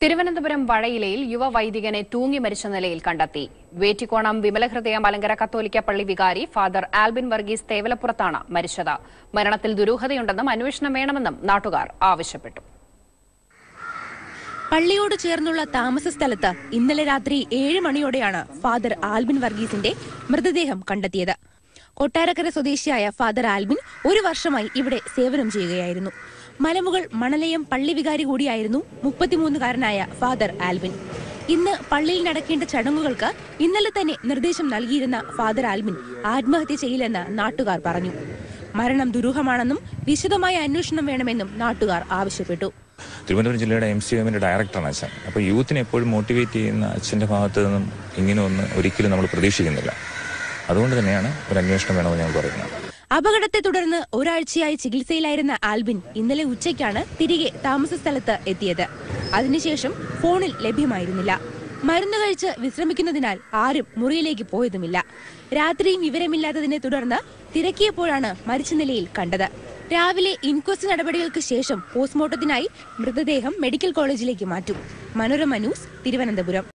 തിരുവനന്തപുരം വഴയിലയിൽ യുവ വൈദികനെ തൂങ്ങി മരിച്ച നിലയിൽ കണ്ടെത്തി വേറ്റിക്കോണം വിമലഹൃദയ മലങ്കര കത്തോലിക്ക പള്ളി വികാരി ഫാദർ ആൽബിൻ വർഗീസ് തേവലപ്പുറത്താണ് മരിച്ചത് മരണത്തിൽ ദുരൂഹതയുണ്ടെന്നും അന്വേഷണം വേണമെന്നും നാട്ടുകാർ ആവശ്യപ്പെട്ടു പള്ളിയോട് ചേർന്നുള്ള താമസ സ്ഥലത്ത് ഇന്നലെ രാത്രി ഏഴ് മണിയോടെയാണ് ഫാദർ ആൽബിൻ വർഗീസിന്റെ മൃതദേഹം കണ്ടെത്തിയത് കൊട്ടാരക്കര സ്വദേശിയായ ഫാദർ ആൽബിൻ ഒരു വർഷമായി ഇവിടെ സേവനം ചെയ്യുകയായിരുന്നു മലമുകൾ മണലയം പള്ളി വികാരി കൂടിയായിരുന്നു മുപ്പത്തിമൂന്നുകാരനായ ഫാദർ ആൽബിൻ ഇന്ന് പള്ളിയിൽ നടക്കേണ്ട ചടങ്ങുകൾക്ക് ഇന്നലെ തന്നെ നിർദ്ദേശം നൽകിയിരുന്ന ഫാദർ ആൽബിൻ ആത്മഹത്യ ചെയ്യില്ലെന്ന് നാട്ടുകാർ പറഞ്ഞു മരണം ദുരൂഹമാണെന്നും വിശദമായ അന്വേഷണം വേണമെന്നും നാട്ടുകാർ ആവശ്യപ്പെട്ടു തിരുവനന്തപുരം ജില്ലയുടെ എം സി എമ്മിന്റെ ഡയറക്ടറാണ് അച്ഛൻ അപ്പോൾ യൂത്തിനെ എപ്പോഴും മോട്ടിവേറ്റ് ചെയ്യുന്ന അച്ഛന്റെ ഭാഗത്ത് നിന്നും ഇങ്ങനെ ഒന്ന് ഒരിക്കലും നമ്മൾ പ്രതീക്ഷിക്കുന്നില്ല അതുകൊണ്ട് തന്നെയാണ് ഒരു അന്വേഷണം വേണമെന്ന് ഞാൻ പറയുന്നത് അപകടത്തെ തുടർന്ന് ഒരാഴ്ചയായി ചികിത്സയിലായിരുന്ന ആൽബിൻ ഇന്നലെ ഉച്ചയ്ക്കാണ് തിരികെ താമസ സ്ഥലത്ത് എത്തിയത് അതിനുശേഷം ഫോണിൽ ലഭ്യമായിരുന്നില്ല മരുന്ന് കഴിച്ച് വിശ്രമിക്കുന്നതിനാൽ ആരും മുറിയിലേക്ക് പോയതുമില്ല രാത്രിയും വിവരമില്ലാത്തതിനെ തുടർന്ന് തിരക്കിയപ്പോഴാണ് മരിച്ച നിലയിൽ കണ്ടത് രാവിലെ ഇൻക്വസ്റ്റ് നടപടികൾക്ക് ശേഷം പോസ്റ്റ്മോർട്ടത്തിനായി മൃതദേഹം മെഡിക്കൽ കോളേജിലേക്ക് മാറ്റും മനോരമ ന്യൂസ് തിരുവനന്തപുരം